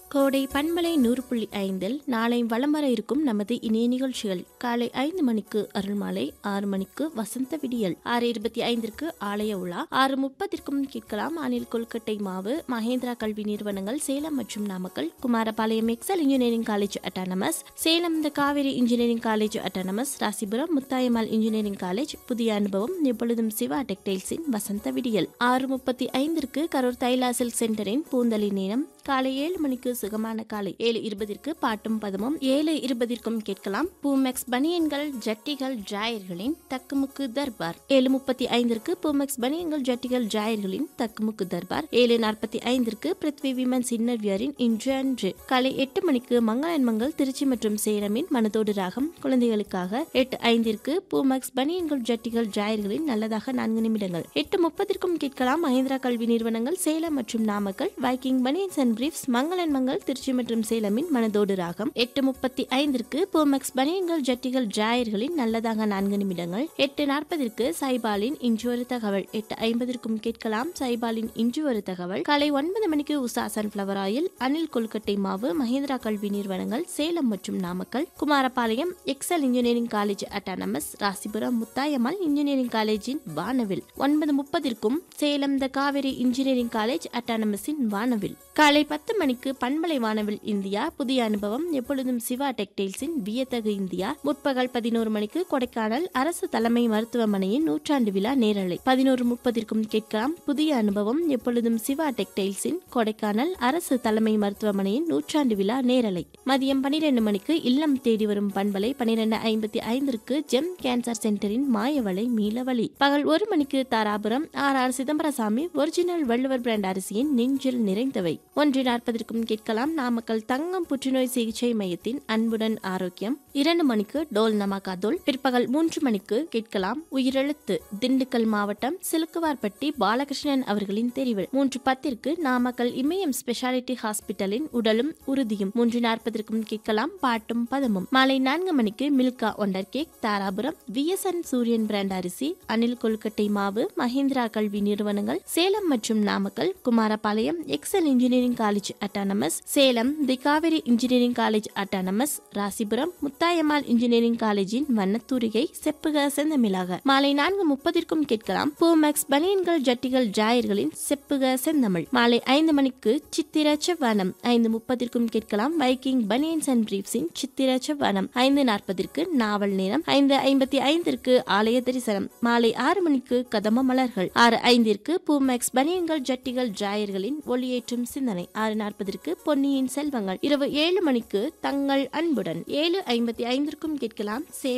கோடை பண்பலை நூறு புள்ளி ஐந்தில் நாளை வலம் வர இருக்கும் நமது இணைய நிகழ்ச்சிகள் காலை ஐந்து மணிக்கு அருள்மாலை ஆறு மணிக்கு வசந்த விடியல் ஆறு இருபத்தி ஐந்திற்கு ஆலய உலா ஆறு முப்பதிற்கும் கேட்கலாம் அனில் கொல்கட்டை மாவு மகேந்திரா கல்வி நிறுவனங்கள் சேலம் மற்றும் Namakkal Kumarapalayam Excel engineering college autonomous Salem the Kaveri engineering college autonomous Rasipuram Muthayammal engineering college புதிய அனுபவம் எப்பொழுதும் சிவா டெக்டைல்ஸின் வசந்த விடியல் ஆறு முப்பத்தி ஐந்திற்கு கரூர் தைலா சில்க் சென்டரின் பூந்தலி நேரம் காலை ஏழு மணிக்கு சுகமான காலை ஏழு இருபதிற்கு பாட்டும் பதமும் ஏழு இருபதிற்கும் கேட்கலாம் பூமெக்ஸ் பனியன்கள் ஜட்டிகள் ஜாயர்களின் தக்குமுக்கு தர்பார் ஏழு முப்பத்தி ஐந்திற்கு பூமெக்ஸ் பனியன்கள் ஜட்டிகள் ஜாயர்களின் தக்குமுக்கு தர்பார் ஏழு நாற்பத்தி ஐந்திற்கு பிருத்வி விமன்ஸ் இன்னர்வியரின் இன்று அன்று காலை எட்டு மணிக்கு மங்களன் மங்கள் திருச்சி மற்றும் சேலமின் மனதோடு ராகம் குழந்தைகளுக்காக எட்டு ஐந்திற்கு பூமெக்ஸ் பனியன்கள் ஜட்டிகள் ஜாயர்களின் நல்லதாக நான்கு நிமிடங்கள் எட்டு முப்பதிற்கும் கேட்கலாம் மஹேந்திரா கல்வி நிறுவனங்கள் சேலம் மற்றும் Namakkal Viking banians and briefs Mangalan Mangal Trichy மற்றும் சேலமின் மனதோடு ராகம் எட்டு முப்பத்தி ஐந்திற்கு போமெக்ஸ் பனியன்கள் ஜட்டிகள் ஜாயர்களின் நல்லதாக நான்கு நிமிடங்கள் எட்டு நாற்பதிற்கு சைபாலின் இன்று ஒரு தகவல் எட்டு ஐம்பதிற்கும் கேட்கலாம் சைபாலின் இன்று ஒரு தகவல் காலை ஒன்பது மணிக்கு உஷா சன்ஃபிளவர் ஆயில் அனில் கொல்கட்டை மாவு மஹேந்திரா கல்வி நிறுவனங்கள் சேலம் மற்றும் Namakkal Kumarapalayam Excel engineering college autonomous Rasipuram Muthayammal engineering காலேஜின் வானவில் ஒன்பது முப்பதிற்கும் Salem the Kaveri engineering college அட்டானமஸின் வானவில் காலை பத்து மணிக்கு பண்பலை வானவில் இந்தியா புதிய அனுபவம் எப்பொழுதும் சிவா டெக்டைல்ஸின் வியத்தகு இந்தியா முற்பகல் பதினோரு மணிக்கு கொடைக்கானல் அரசு தலைமை மருத்துவமனையின் நூற்றாண்டு விழா நேரலை பதினோரு முப்பதிற்கும் கேட்கலாம் புதிய அனுபவம் எப்பொழுதும் சிவா டெக்டைல்ஸின் கொடைக்கானல் அரசு தலைமை மருத்துவமனையின் நூற்றாண்டு விழா நேரலை மதியம் பனிரெண்டு மணிக்கு இல்லம் தேடி வரும் பண்பலை பனிரெண்டு ஐம்பத்தி ஐந்திற்கு ஜெம் கேன்சர் சென்டரின் மாயவளை மீளவழி பகல் ஒரு மணிக்கு Dharapuram R R Chidambarasamy original Valluvar brand அரிசியின் நெஞ்சில் நிறைந்தவை ஒன்று நாற்பதற்கும் கேட்கலாம் நாமக்கல் தங்கம் புற்றுநோய் சிகிச்சை மையத்தின் அன்புடன் ஆரோக்கியம் இரண்டு மணிக்கு டோல் நமாக்கா தோல் பிற்பகல் மூன்று மணிக்கு கேட்கலாம் உயிரெழுத்து திண்டுக்கல் மாவட்டம் சிலுக்குவார்பட்டி பாலகிருஷ்ணன் அவர்களின் தெரிவு மூன்று பத்திற்கு நாமக்கல் இமயம் ஸ்பெஷாலிட்டி ஹாஸ்பிட்டலின் உடலும் உறுதியும் மூன்று நாற்பதற்கும் கேட்கலாம் பாட்டும் பதமும் மாலை நான்கு மணிக்கு Milka wonder cake Dharapuram VSN Suriyan brand அரிசி அனில் கொல்கட்டை மாவு மஹிந்திரா கல்வி நிறுவனங்கள் சேலம் மற்றும் Namakkal Kumarapalayam Excel engineering college autonomous Salem the Kaveri engineering college autonomous Rasipuram Muthayammal engineering காலேஜின் வண்ணத்தூரிகை செப்புக செந்தமிழாக மாலை நான்கு முப்பதிற்கும் கேட்கலாம் பூமேக்ஸ் பனியன்கள் ஜட்டிகள் ஜாயர்களின் செப்புக செந்தமிழ் மாலை ஐந்து மணிக்கு சித்திர செவ்வனம் ஐந்து முப்பதிற்கும் கேட்கலாம் வைக்கிங் பனியன்ஸ் அண்ட் பிரீப்ஸின் சித்திர செவ்வனம் ஐந்து நாற்பதிற்கு நாவல் நேரம் ஐந்து ஐம்பத்தி ஐந்திற்கு ஆலய தரிசனம் மாலை ஆறு மணிக்கு கதம மலர்கள் ஆறு ஐந்திற்கு பூமேக்ஸ் பனியன்கள் ஜட்டிகள் ஜாயர்களின் ஒளியேற்றும் சிந்தனை ஆறு நாற்பதற்கு பொன்னியின் செல்வங்கள் இரவு ஏழு மணிக்கு தங்கள் அன்புடன் ஏழு ஐம்பத்தி ஐந்திற்கும் கேட்கலாம் சேவை